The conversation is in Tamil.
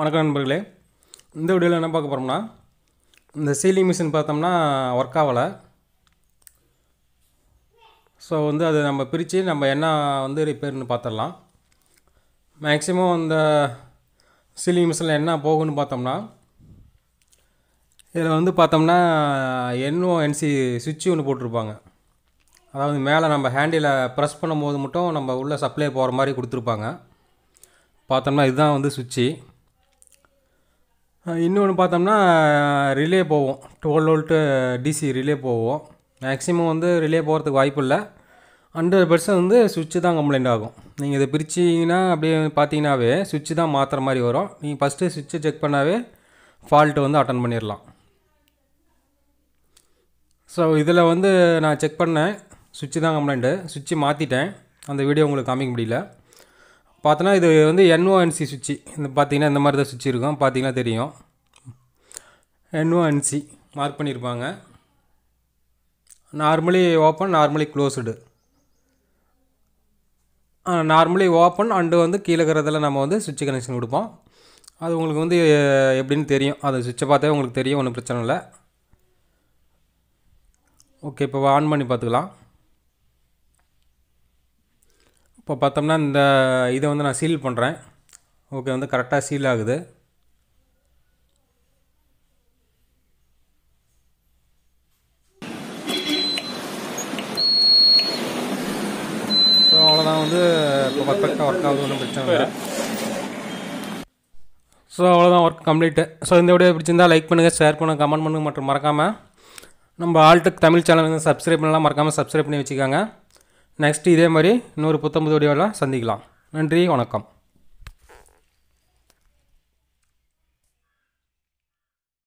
வணக்கம் நண்பர்களே இந்த வீடியோவில் என்ன பார்க்க போகிறோம்னா இந்த சீலிங் மிஷின் பார்த்தோம்னா ஒர்க் ஆகலை ஸோ வந்து அதை நம்ம பிரித்து நம்ம என்ன வந்து ரிப்பேர்னு பார்த்துடலாம் மேக்ஸிமம் இந்த சீலிங் மிஷினில் என்ன போகும்னு பார்த்தோம்னா இதில் வந்து பார்த்தோம்னா என்ஓ என்சி சுவிட்சு ஒன்று போட்டிருப்பாங்க அதாவது மேலே நம்ம ஹேண்டில் ப்ரெஸ் பண்ணும்போது மட்டும் நம்ம உள்ளே சப்ளை போகிற மாதிரி கொடுத்துருப்பாங்க பார்த்தோம்னா இதுதான் வந்து சுவிட்சு இன்னொன்று பார்த்தோம்னா ரிலே போவோம் டுவெல் வோல்ட்டு டிசி ரிலே போவோம் மேக்ஸிமம் வந்து ரிலே போகிறதுக்கு வாய்ப்பு இல்லை ஹண்ட்ரட் பர்சன்ட் வந்து சுவிட்சு தான் கம்ப்ளைண்ட் ஆகும் நீங்கள் இதை பிரிச்சிங்கன்னா அப்படியே பார்த்தீங்கன்னாவே சுவிட்சு தான் மாற்றுற மாதிரி வரும் நீங்கள் ஃபஸ்ட்டு சுவிட்சை செக் பண்ணாவே ஃபால்ட்டு வந்து அட்டன் பண்ணிடலாம் ஸோ இதில் வந்து நான் செக் பண்ணேன் சுவிட்சு தான் கம்ப்ளைண்ட்டு சுவிட்சு மாற்றிட்டேன் அந்த வீடியோ உங்களுக்கு காமிக்க முடியல பார்த்தோன்னா இது வந்து என்ஓஎன்சி சுவிட்சு இந்த பார்த்தீங்கன்னா இந்த மாதிரி தான் சுவிட்ச் இருக்கும் பார்த்தீங்கன்னா தெரியும் என்ஓஎன்சி மார்க் பண்ணியிருப்பாங்க normally open normally closed normally open and வந்து கீழே இருக்கிறதுல நம்ம வந்து சுவிட்ச் கனெக்ஷன் கொடுப்போம் அது உங்களுக்கு வந்து எப்படின்னு தெரியும் அது சுவிட்சை பார்த்தே உங்களுக்கு தெரியும் ஒன்றும் பிரச்சனை இல்லை ஓகே இப்போ ஆன் பண்ணி பார்த்துக்கலாம் இப்போ பார்த்தோம்னா இந்த இதை வந்து நான் சீல் பண்ணுறேன் ஓகே வந்து கரெக்டாக சீல் ஆகுது ஸோ அவ்வளோதான் வந்து இப்போ பர்ஃபெக்டாக ஒர்க் ஆகுது ஒன்றும் பிரச்சனை இல்லை ஸோ அவ்வளோதான் ஒர்க் கம்ப்ளீட்டு ஸோ இந்த வீடியோ பிடிச்சிருந்தா லைக் பண்ணுங்கள் ஷேர் பண்ணுங்கள் கமெண்ட் பண்ணுங்கள் மற்றும் மறக்காமல் நம்ம ஆல்டெக் தமிழ் சேனல் வந்து சப்ஸ்கிரைப் பண்ணலாம் மறக்காமல் சப்ஸ்கிரைப் பண்ணி வச்சுக்கோங்க நெக்ஸ்ட் இதே மாதிரி இன்னொரு புத்தம்பது வீடியோவில் சந்திக்கலாம் நன்றி வணக்கம்